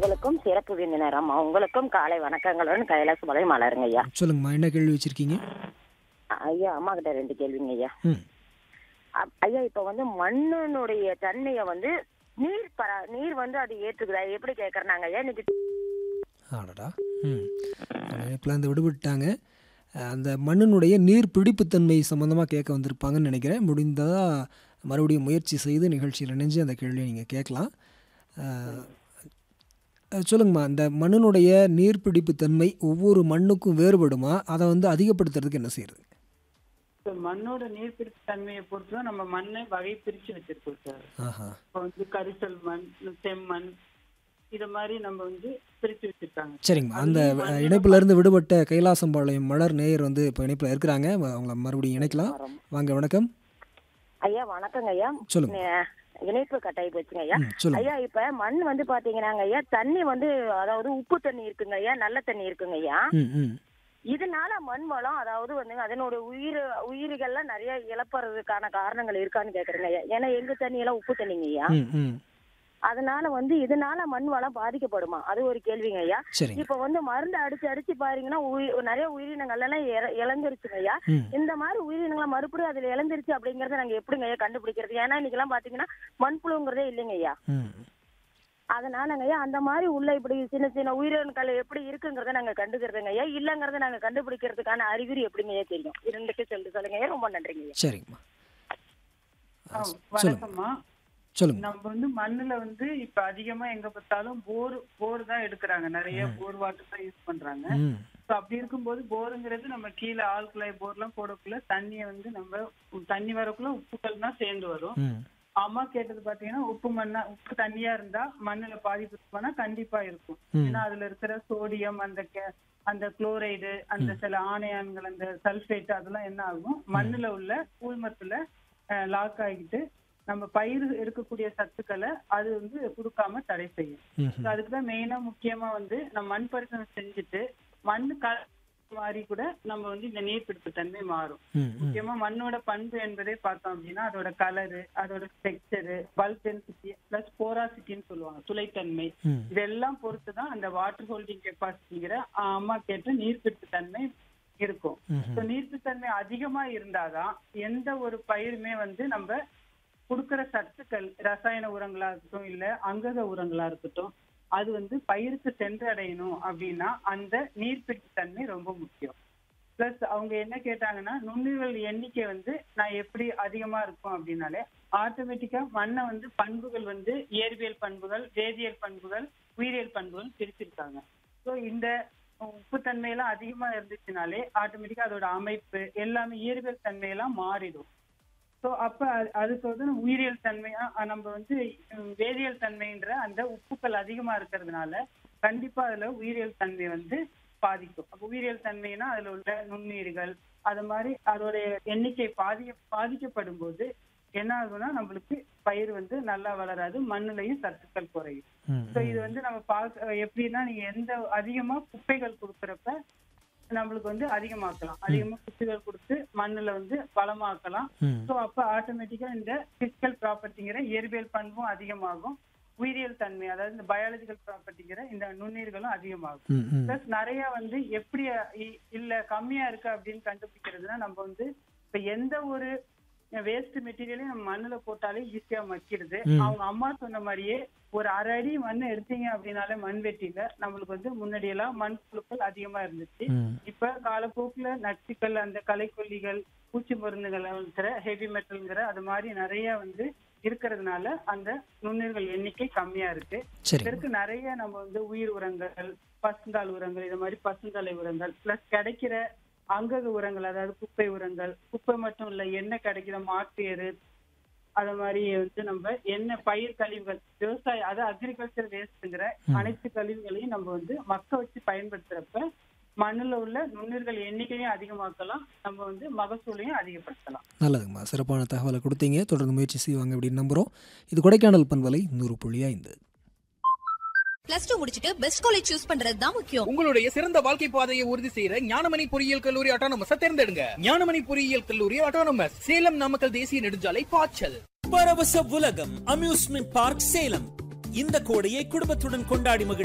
உங்களுக்கும் சிறப்பு விருந்தினர் அம்மா உங்களுக்கும் காலை வணக்கங்களுடன் கைலாச மலை மலருங்க ஐயா சொல்லுங்கம்மா என்ன கேள்வி வச்சிருக்கீங்க ஐயா அம்மா கிட்ட ரெண்டு கேள்விங்க ஐயா ம் அ- ஐயா இப்ப வந்து மண்ணினுடைய தன்மைய வந்து நீர் பர நீர் வந்து அது ஏற்றுக்குதா எப்படி கேக்குறாங்க ஐயா இன்னைக்கு ஆடடா ம் இணைப்பில் இருந்து விடுபட்டாங்க அஹ் அந்த மண்ணினுடைய நீர் பிடிப்புத்தன்மை சம்மந்தமாக கேட்க வந்திருப்பாங்கன்னு நினைக்கிறேன் முடிந்ததாக மறுபடியும் முயற்சி செய்து நிகழ்ச்சியில் இணைஞ்சு அந்த கேள்வியை நீங்கள் கேட்கலாம் அஹ், அஹ் சொல்லுங்கம்மா இந்த மண்ணினுடைய நீர் பிடிப்புத்தன்மை ஒவ்வொரு மண்ணுக்கும் வேறுபடுமா அதை வந்து அதிகப்படுத்துறதுக்கு என்ன செய்யறது இப்ப மண்ணோட நீர்பிடிப்பு தன்மையை பொறுத்து தான் நம்ம மண்ணை வகை பிரிச்சு வச்சிருக்கோம் சார் ஆஹா இப்போ வந்து கரிசல் மண் செம்மண் இத மாதிரி நம்ம வந்து பிரிச்சு வச்சிருக்காங்க சரிங்கம்மா அந்த அதுலயும் அஹ், மண்ணோட இணைப்புல இருந்து விடுபட்ட கைலாசம்பாளையம் மலர் நேயர் வந்து இப்போ இணைப்பில் இருக்கிறாங்க அவங்கள மறுபடியும் இணைக்கலாம் வாங்க வணக்கம் ஐயா வணக்கங்க ஐயா சொல்லுங்க நே- இணைப்பு கட்டாயி போச்சுங்க ஐயா ம் சொல்லுங்க ஐயா இப்ப மண் வந்து பாத்தீங்கன்னாங்க ஐயா தண்ணி வந்து அதாவது உப்பு தண்ணி இருக்குங்க ஐயா நல்ல தண்ணி இருக்குங்க ஐயா ம் ம் இதனால மண் வளம் அதாவது வந்து அதனோட உயிர் உயிர்கள்லாம் நிறைய இழப்புறதுக்கான காரணங்கள் இருக்கான்னு கேக்குறேங்க ஐயா ஏன்னா எங்க தண்ணி எல்லாம் உப்பு தண்ணிங்க ஐயா ம் ம் அதனால வந்து இதனால மண் வளம் பாதிக்கப்படுமா அது ஒரு கேள்விங்க ஐயா சரிங்க இப்ப வந்து மருந்து அடிச்சு அடிச்சு பாருங்கன்னா உயி- நிறைய உயிரினங்கள் எல்லாம் இற- இழந்துருச்சுங்க ஐயா ம் இந்த மாதிரி உயிரினங்களை மறுபடியும் அதுல இழந்துருச்சு அப்படிங்கறத நாங்க எப்படிங்க ஐயா கண்டுபிடிக்கிறது ஏன்னா இன்னைக்கு எல்லாம் பாத்தீங்கன்னா மண்புழுங்கிறதே இல்லைங்க ஐயா ம் அதனாலங்க ஐயா அந்த மாதிரி உள்ள இப்படி சின்ன சின்ன உயிரினங்கள் எப்படி இருக்குங்கிறத நாங்க கண்டுக்கிறதுங்க ஐயா இல்லங்கிறத நாங்க கண்டுபிடிக்கிறதுக்கான அறிகுறி எப்படிங்க ஐயா தெரியும் இரண்டுக்கு சொல்லிட்டு சொல்லுங்க ஐயா ரொம்ப நன்றிங்க ஐயா சரிங்கம்மா ஆ, சொல்லுங்க வணக்கம்மா சொல்லுங்க நம்ம வந்து மண்ணுல வந்து இப்ப அதிகமா எங்க பார்த்தாலும் போர் போர் தான் எடுக்கிறாங்க நிறைய போர் வாட்டர் தான் யூஸ் பண்றாங்க ம் So அப்படி இருக்கும்போது போருங்கிறது நம்ம கீழே ஆழ்குழாய் போர்லாம் போடக்குள்ள தண்ணியை வந்து நம்ம தண்ணி வரக்குள்ள உப்புக்கள் தான் சேர்ந்து வரும் ம் அம்மா கேட்டது பாத்தீங்கன்னா உப்பு மண்ணா உப்பு தண்ணியா இருந்தா மண்ணுல பாதிப்பு இருக்குமானா கண்டிப்பா இருக்கும் ம். ஏன்னா அதுல இருக்கிற சோடியம் அந்த கே- அந்த குளோரைடு அந்த சில ஆணையான்கள் அந்த சல்பேட் அதெல்லாம் என்ன ஆகும் மண்ணுல உள்ள கூழ்மத்துல லாக் ஆகிட்டு நம்ம பயிர் இருக்கக்கூடிய சத்துக்களை அது வந்து கொடுக்காம தடை செய்யும் ம் So அதுக்குதான் மெயினா முக்கியமா வந்து நம்ம மண் பரிசோதனை செஞ்சுட்டு மண் க மாறி கூட நம்ம வந்து இந்த நீர்பிடிப்பு தன்மை மாறும் ம் ம் முக்கியமா மண்ணோட பண்பு என்பதே பார்த்தோம் அப்படின்னா அதோட கலரு அதோட ஸ்ட்ரக்சரு பல்க் டென்சிட்டி பிளஸ் போராசிட்டின்னு சொல்லுவாங்க துளைத்தன்மை ம் இதெல்லாம் பொறுத்து தான் அந்த வாட்டர் ஹோல்டிங் கெப்பாசிட்டிங்கிற அம்மா கேட்ட நீர்பிடிப்பு தன்மை இருக்கும் ம் ஸோ நீர்பிடிப்பு தன்மை அதிகமா இருந்தாதான் எந்த ஒரு பயிருமே வந்து நம்ம கொடுக்கிற சத்துக்கள் ரசாயன உரங்களா இருக்கட்டும் இல்ல அங்கக உரங்களா இருக்கட்டும் அது வந்து பயிருக்கு சென்றடையணும் அப்படின்னா அந்த நீர்பிடிப்பு தன்மை ரொம்ப முக்கியம் பிளஸ் அவங்க என்ன கேட்டாங்கன்னா நுண்ணுயிர்கள் எண்ணிக்கை வந்து நான் எப்படி அதிகமா இருக்கும் அப்படின்னாலே ஆட்டோமேட்டிக்கா மண்ணை வந்து பண்புகள் வந்து இயற்பியல் பண்புகள் வேதியியல் பண்புகள் உயிரியல் பண்புகள் பிரிச்சிருக்காங்க ஸோ இந்த உப்புத்தன்மையெல்லாம் அதிகமா இருந்துச்சுனாலே ஆட்டோமேட்டிக்கா அதோட அமைப்பு எல்லாமே இயற்பியல் தன்மையெல்லாம் மாறிடும் ஸோ அப்ப அது- அதுக்கு வந்து நம்ம உயிரியல் தன்மையா அஹ் நம்ம வந்து உம், வேதியியல் தன்மைன்ற அந்த உப்புக்கள் அதிகமா இருக்கிறதுனால கண்டிப்பா அதுல உயிரியல் தன்மை வந்து பாதிக்கும் அப்ப உயிரியல் தன்மைனா அதுல உள்ள நுண்ணுயிர்கள் அது மாதிரி அதோட எண்ணிக்கை பாதிக்க பாதிக்கப்படும் போது என்ன ஆகும்னா நம்மளுக்கு பயிர் வந்து நல்லா வளராது மண்ணுலயும் சத்துக்கள் குறையும் ம் ஸோ இது வந்து நம்ம பார்க்க எப்படின்னா நீங்க எந்த அதிகமா குப்பைகள் கொடுக்கறப்ப நம்மளுக்கு வந்து அதிகமாக்கலாம் அதிகமா குப்பைகள் கொடுத்து மண்ணுல வந்து வளமாக்கலாம் ம் ஸோ அப்ப ஆட்டோமேட்டிக்கா இந்த பிசிக்கல் ப்ராப்பர்ட்டிங்கிற இயற்பியல் பண்பும் அதிகமாகும் உயிரியல் தன்மை அதாவது இந்த பயாலஜிக்கல் ப்ராப்பர்ட்டிங்கிற இந்த நுண்ணுயிர்களும் அதிகமாகும் ம் ம் பிளஸ் நிறைய வந்து எப்படி இ- இல்ல கம்மியா இருக்கு அப்படின்னு கண்டுபிடிக்கிறதுனா நம்ம வந்து இப்ப எந்த ஒரு வேஸ்ட் மெட்டீரியலையும் நம்ம மண்ணுல போட்டாலே ஈஸியா மக்கிடுது ம். அவங்க அம்மா சொன்ன மாதிரியே ஒரு அரை அடி மண் எடுத்தீங்க அப்படின்னாலே மண் வெட்டியில நம்மளுக்கு வந்து முன்னாடி எல்லாம் மண் புழுக்கள் அதிகமா இருந்துச்சு ம் இப்ப காலப்போக்குல நச்சுக்கள் அந்த களைக்கொல்லிகள் பூச்சி மருந்துகள் இருக்கிற ஹெவி மெட்டல்ங்கிற அது மாதிரி நிறைய வந்து இருக்கிறதுனால அந்த நுண்ணுயிர்கள் எண்ணிக்கை கம்மியா இருக்கு சரிங்க இதற்கு நிறைய நம்ம வந்து உயிர் உரங்கள் பசுந்தாள் உரங்கள் இது மாதிரி பசுந்தலை உரங்கள் பிளஸ் கிடைக்கிற அங்கக உரங்கள் அதாவது குப்பை உரங்கள் குப்பை மட்டும் இல்ல என்ன கிடைக்கிற மாட்டு எரு அது மாதிரி வந்து நம்ம என்ன பயிர் கழிவுகள் விவசாய அதாவது அக்ரிகல்ச்சர் வேஸ்ட்ங்கிற அனைத்து கழிவுகளையும் நம்ம வந்து மக்க வச்சு பயன்படுத்துறப்ப மண்ணுல உள்ள நுண்ணுயிர்கள் எண்ணிக்கையும் அதிகமாக்கலாம் நம்ம வந்து மகசூலையும் அதிகப்படுத்தலாம் நல்லதுங்கம்மா சிறப்பான தகவலை கொடுத்தீங்க தொடர்ந்து முயற்சி செய்வாங்க அப்படின்னு நம்புகிறோம் இது கொடைக்கானல் பண்பலை நூறு புள்ளி ஐந்து பிளஸ் டூ முடிச்சிட்டு பெஸ்ட் காலேஜ் சூஸ் பண்றது தான் முக்கியம் உங்களுடைய சிறந்த வாழ்க்கை பாதையை உறுதி செய்யற ஞானமணி பொறியியல் கல்லூரி ஆட்டோனமஸ் தேர்ந்தெடுங்க ஞானமணி பொறியியல் கல்லூரி ஆட்டோனமஸ் சேலம் நாமக்கல் தேசிய நெடுஞ்சாலை பாய்ச்சல் பரவச உலகம் அம்யூஸ்மெண்ட் பார்க் சேலம் இந்த கோடையை குடும்பத்துடன் கொண்டாடி மகிழ